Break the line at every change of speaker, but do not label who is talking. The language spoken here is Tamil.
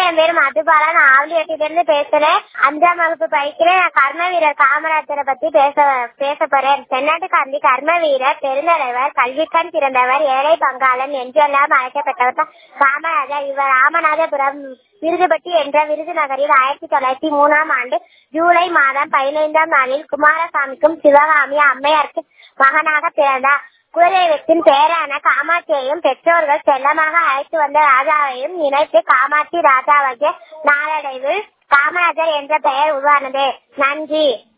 என் பேரு மதுபாலா நான் ஆவலியாட்டில இருந்து பேசுறேன் அஞ்சாம் வகுப்பு படிக்கிறேன் நான் கர்ம வீரர் காமராஜரை பத்தி பேச பேச போறேன் தென்னாட்டு காந்தி கர்ம வீரர் பெருந்தலைவர் கல்விக்கண் பிறந்தவர் ஏழை பங்காளன் என்றெல்லாம் அழைக்கப்பட்டவர் தான் காமராஜர் இவர் ராமநாதபுரம் விருதுபட்டி என்ற விருதுநகரில் ஆயிரத்தி தொள்ளாயிரத்தி மூணாம் ஆண்டு ஜூலை மாதம் பதினைந்தாம் நாளில் குமாரசாமிக்கும் சிவகாமி அம்மையாருக்கு மகனாக பிறந்தார் குலதெய்வத்தின் பேரான காமாட்சியையும் பெற்றோர்கள் செல்லமாக அழைத்து வந்த ராஜாவையும் இணைத்து காமாட்சி ராஜாவாகிய நாளடைவில் காமராஜர் என்ற பெயர் உருவானது நன்றி